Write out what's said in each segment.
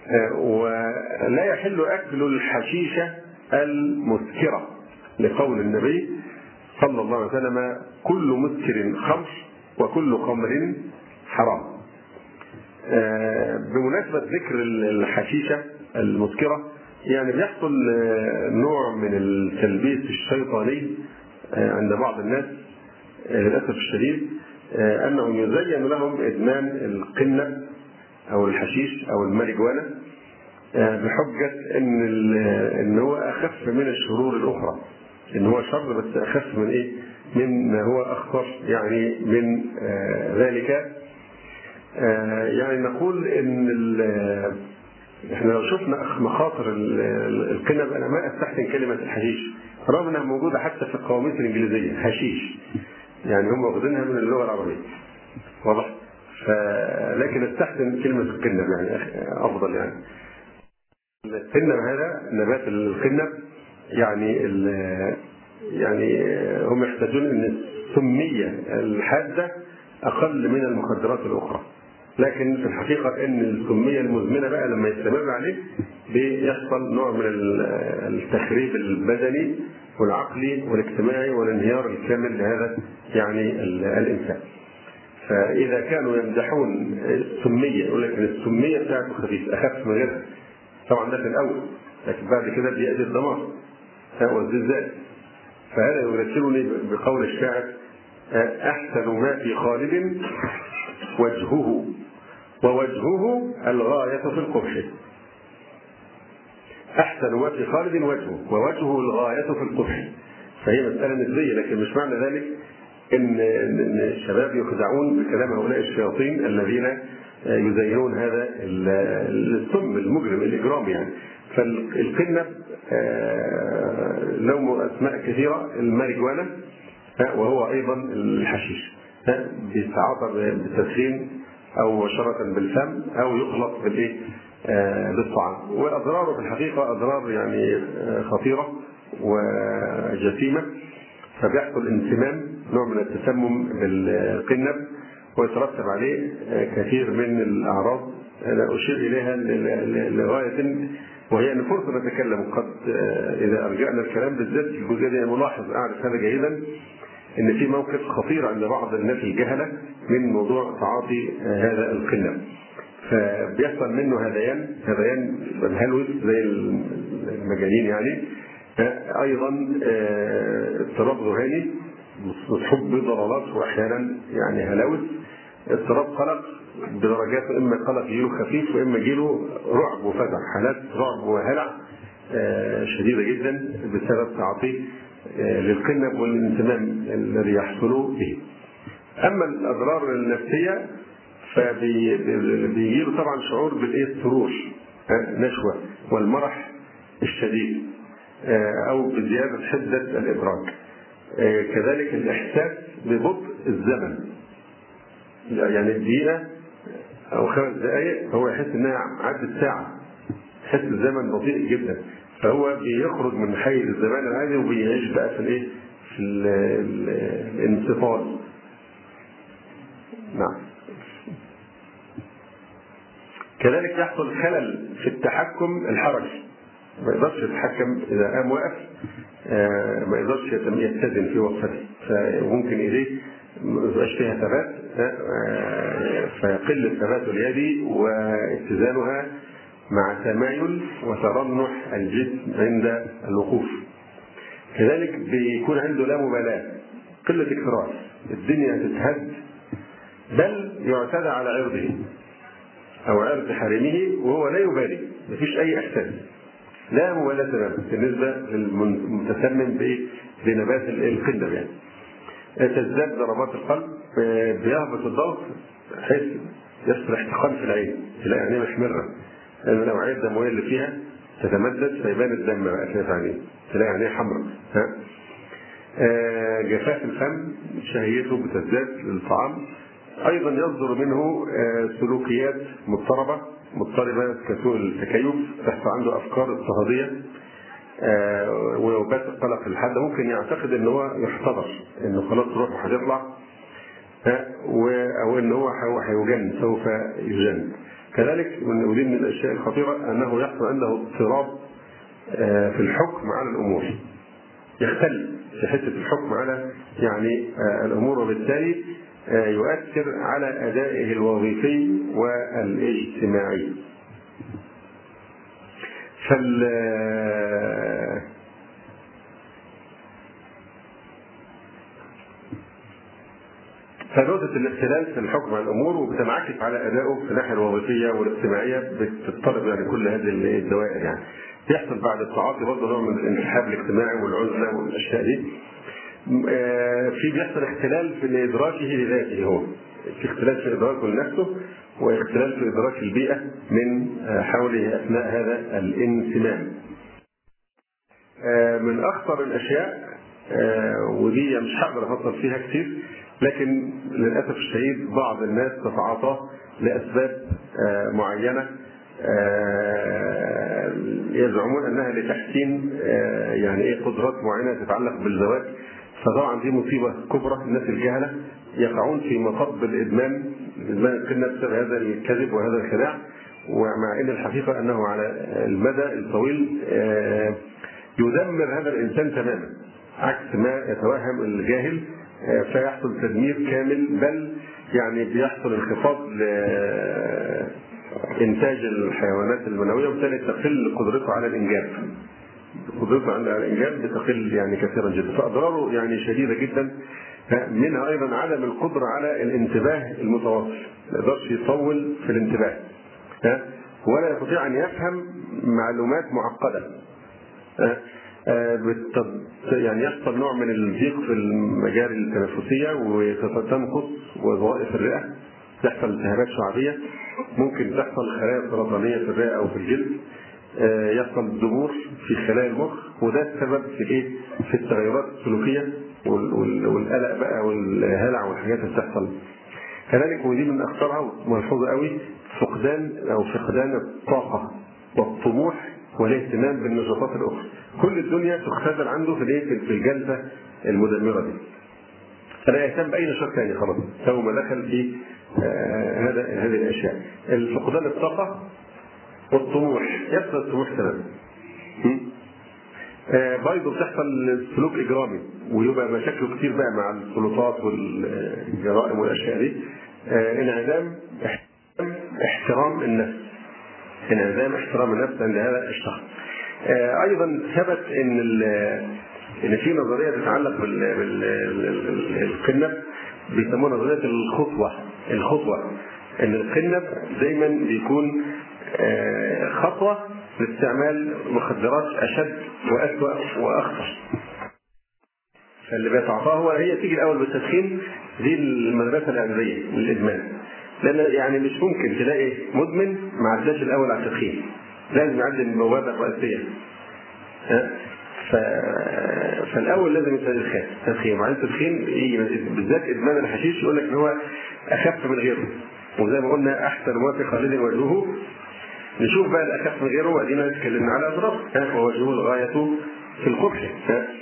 ولا يحل أكل الحشيشة المسكرة لقول النبي صلى الله عليه وسلم كل مسكر خمر وكل خمر حرام بمناسبة ذكر الحشيشة المسكرة يعني بيحصل نوع من التلبيس الشيطاني عند بعض الناس للأسف الشديد أنهم يزين لهم إدمان القنة أو الحشيش أو الماريجوانا بحجة إن إن هو أخف من الشرور الأخرى إن هو شر بس أخف من إيه؟ من ما هو أخطر يعني من ذلك يعني نقول إن احنا لو شفنا مخاطر القنب انا ما استحسن كلمه الحشيش رغم انها موجوده حتى في القواميس الانجليزيه حشيش يعني هم واخدينها من اللغه العربيه واضح لكن استحسن كلمه القنب يعني افضل يعني القنب هذا نبات القنب يعني يعني هم يحتاجون ان السميه الحاده اقل من المخدرات الاخرى لكن في الحقيقة أن الكمية المزمنة بقى لما يستمر عليه بيحصل نوع من التخريب البدني والعقلي والاجتماعي والانهيار الكامل لهذا يعني الإنسان. فإذا كانوا يمدحون السمية يقول لك السمية بتاعته خفيف أخف من غيرها. طبعا ده في الأول لكن بعد كده بيأتي الدمار والزلزال. فهذا يذكرني بقول الشاعر أحسن ما في خالد وجهه ووجهه الغاية في القبح أحسن ما في خالد وجهه ووجهه الغاية في القبح فهي مسألة نسبية لكن مش معنى ذلك إن إن الشباب يخدعون بكلام هؤلاء الشياطين الذين يزينون هذا السم المجرم الإجرام يعني فالقنب له أسماء كثيرة الماريجوانا وهو أيضا الحشيش بيتعاطى بالتدخين او مباشره بالفم او يخلط بالايه؟ بالطعام واضراره في الحقيقه اضرار يعني خطيره وجسيمه فبيحصل انسمام نوع من التسمم بالقنب ويترتب عليه كثير من الاعراض انا اشير اليها لغايه وهي ان فرصه نتكلم قد اذا ارجعنا الكلام بالذات في الجزئيه دي ملاحظ اعرف هذا جيدا ان في موقف خطير عند بعض الناس الجهله من موضوع تعاطي هذا القنب فبيحصل منه هذيان هذيان الهلوس زي المجانين يعني ايضا اضطراب ذهاني مصحوب بضلالات واحيانا يعني هلاوس اضطراب قلق بدرجات اما قلق يجيله خفيف واما يجيله رعب وفزع حالات رعب وهلع شديده جدا بسبب تعاطيه للقنب والانتمام الذي يحصل به. اما الاضرار النفسيه فبيجي له طبعا شعور بالايه السرور نشوه والمرح الشديد او بزياده حده الادراك. كذلك الاحساس ببطء الزمن. يعني الدقيقه او خمس دقائق هو يحس انها عدت ساعه. يحس الزمن بطيء جدا فهو بيخرج من حيز الزمان العادي وبيعيش بقى في الايه؟ في الانفصال. نعم. كذلك يحصل خلل في التحكم الحركي. ما يقدرش يتحكم اذا قام واقف ما يقدرش يتزن في وقفته فممكن ايديه ما يبقاش فيها ثبات فيقل الثبات اليدي واتزانها مع تمايل وترنح الجسم عند الوقوف كذلك بيكون عنده لا مبالاة قلة اكتراث الدنيا تتهد بل يعتدى على عرضه أو عرض حريمه وهو لا يبالي مفيش أي إحساس لا مبالاة تماما بالنسبة للمتسمم بنبات القندم يعني تزداد ضربات القلب بيهبط الضغط حيث يصل احتقان في العين تلاقي عينيه محمره لان الاوعيه الدمويه اللي فيها تتمدد فيبان الدم بقى كده في عينيه تلاقي عينيه حمراء ها آه جفاف الفم شهيته بتزداد للطعام ايضا يصدر منه آه سلوكيات مضطربه مضطربه كسوء التكيف تحصل عنده افكار اضطهاديه آه ونوبات القلق الحاد ممكن يعتقد ان هو يحتضر انه خلاص روحه هتطلع او ان هو هيجن سوف يجن كذلك ودي من الاشياء الخطيره انه يحصل عنده اضطراب في الحكم على الامور يختل في حته الحكم على يعني الامور وبالتالي يؤثر على ادائه الوظيفي والاجتماعي. فال فنقطة الاختلال في الحكم على الأمور وبتنعكس على أدائه في الناحية الوظيفية والاجتماعية بتضطرب يعني كل هذه الدوائر يعني. بيحصل بعد التعاطي برضه نوع من الانسحاب الاجتماعي والعزلة والأشياء دي. في بيحصل اختلال في إدراكه لذاته هو. في اختلال في إدراكه لنفسه واختلال في إدراك البيئة من حوله أثناء هذا الانسمام. من أخطر الأشياء ودي مش هقدر أفصل فيها كتير لكن للاسف الشديد بعض الناس تتعاطاه لاسباب معينه يزعمون انها لتحسين يعني ايه قدرات معينه تتعلق بالزواج فطبعا دي مصيبه كبرى الناس الجهله يقعون في مطب الادمان ادمان القنه بسبب هذا الكذب وهذا الخداع ومع ان الحقيقه انه على المدى الطويل يدمر هذا الانسان تماما عكس ما يتوهم الجاهل فيحصل تدمير كامل بل يعني بيحصل انخفاض لإنتاج الحيوانات المنوية وبالتالي تقل قدرته على الإنجاب. قدرته على الإنجاب بتقل يعني كثيرا جدا، فأضراره يعني شديدة جدا منها أيضا عدم القدرة على الانتباه المتواصل، ما يقدرش يطول في الانتباه. ولا يستطيع أن يفهم معلومات معقدة. يعني يحصل نوع من الضيق في المجاري التنفسيه وتنقص وظائف الرئه تحصل التهابات شعبيه ممكن تحصل خلايا سرطانيه في الرئه او في الجلد يحصل ضمور في خلايا المخ وده السبب في ايه؟ في التغيرات السلوكيه والقلق بقى والهلع والحاجات اللي بتحصل. كذلك ودي من اخطرها ملحوظه قوي فقدان او فقدان الطاقه والطموح والاهتمام بالنشاطات الاخرى. كل الدنيا تختزل عنده في الايه؟ في الجلسه المدمره دي. فلا يهتم باي نشاط ثاني خلاص سوى ما دخل في آه هذا هذه الاشياء. الفقدان الطاقه والطموح يفقد الطموح تماما. آه برضه بتحصل سلوك اجرامي ويبقى مشاكله كتير بقى مع السلطات والجرائم والاشياء دي. آه انعدام احترام النفس. انعدام احترام النفس عند هذا الشخص. آه ايضا ثبت ان ان في نظريه تتعلق بالقنب بيسموها نظريه الخطوه الخطوه ان القنب دايما بيكون خطوه لاستعمال مخدرات اشد واسوأ واخطر فاللي بيتعاطاه هو هي تيجي الاول بالتدخين دي المدرسه الادبيه للادمان لان يعني مش ممكن تلاقي مدمن ما عداش الاول على التدخين لازم يعدي من البوابه الرئيسيه ف... فالاول لازم يبتدي التدخين وبعدين التدخين بالذات ادمان الحشيش يقول لك ان هو اخف من غيره وزي ما قلنا احسن ما في خالد وجهه نشوف بقى الاخف من غيره وادينا اتكلمنا على اضرار ووجهه الغايه في القبح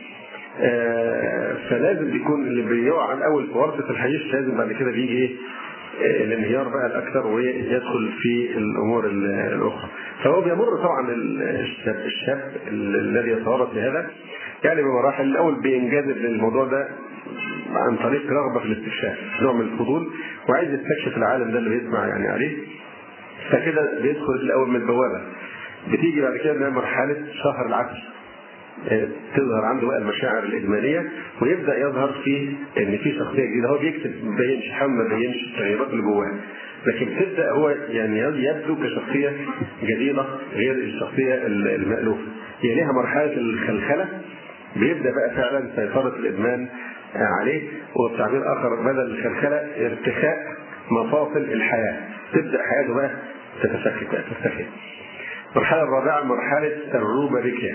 فلازم يكون اللي بيقع الاول في ورطه الحشيش لازم بعد كده بيجي ايه الانهيار بقى الاكثر ويدخل في الامور الاخرى فهو بيمر طبعا الشاب, الشاب الذي يتورط بهذا يعني بمراحل الاول بينجذب للموضوع ده عن طريق رغبه في الاستكشاف نوع من الفضول وعايز يستكشف العالم ده اللي بيسمع يعني عليه فكده بيدخل الاول من البوابه بتيجي بعد كده مرحله شهر العسل تظهر عنده بقى المشاعر الادمانيه ويبدا يظهر في ان في شخصيه جديده هو بيكتب ما بيبينش حاول ما بيبينش التغيرات اللي جواه لكن بتبدا هو يعني يبدو كشخصيه جديده غير الشخصيه المالوفه هي ليها مرحله الخلخله بيبدا بقى فعلا سيطره الادمان عليه وبتعبير اخر بدل الخلخله ارتخاء مفاصل الحياه تبدا حياته بقى تتفكك بقى ترتخي المرحله الرابعه مرحله الروبابيكيا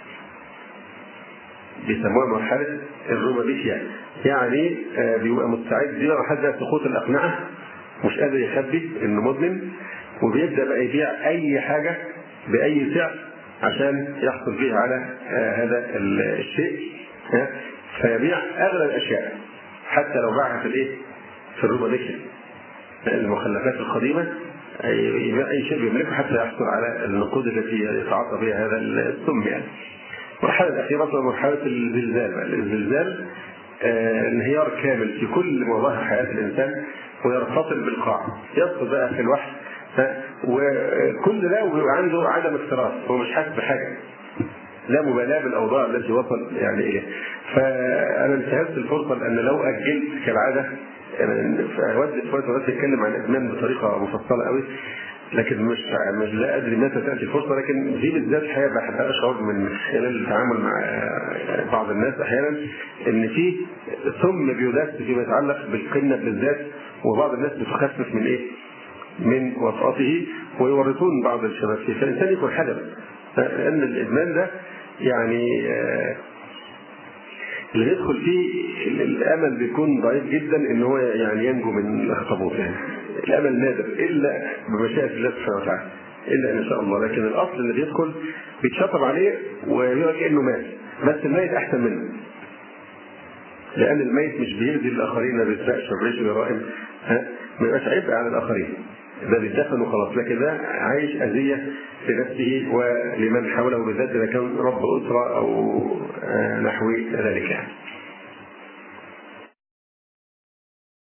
بيسموها مرحلة الرومابيكيا يعني بيبقى مستعد دي مرحلة سقوط الأقنعة مش قادر يخبي إنه مدمن وبيبدأ بقى يبيع أي حاجة بأي سعر عشان يحصل فيها على هذا الشيء فيبيع أغلى الأشياء حتى لو باعها في الإيه؟ في الرومابيكيا المخلفات القديمة اي شيء بيملكه حتى يحصل على النقود التي يتعاطى بها هذا السم يعني. المرحله الاخيره هي مرحله الزلزال بقى الزلزال آه، انهيار كامل في كل مظاهر حياه الانسان ويرتطم بالقاع يدخل بقى في الوحش وكل ده وبيبقى عنده عدم اكتراث هو مش حاسس بحاجه لا مبالاه بالاوضاع التي وصل يعني اليها فانا انتهزت الفرصه لان لو اجلت كالعاده اود في وقت اتكلم عن الادمان بطريقه مفصله قوي لكن مش مش لا ادري متى تاتي الفرصه لكن دي بالذات الحقيقه بحب اشعر من خلال التعامل مع بعض الناس احيانا ان في ثم بيدس فيما يتعلق بالقنه بالذات وبعض الناس بتخفف من ايه؟ من وطأته ويورطون بعض الشباب فيه فالانسان يكون حذر لان الادمان ده يعني آه اللي بيدخل فيه الامل بيكون ضعيف جدا ان هو يعني ينجو من الاخطبوط يعني الامل نادر الا بمشيئه الله سبحانه وتعالى الا ان شاء الله لكن الاصل اللي بيدخل بيتشطب عليه ويقول كانه مات بس الميت احسن منه لان الميت مش بيأذي الاخرين ما بيسرقش ما بيعيش جرائم ما يبقاش عبء على الاخرين ده بيتدفن وخلاص لكن ده عايش اذيه لنفسه ولمن حوله بالذات اذا كان رب اسره او نحو ذلك يعني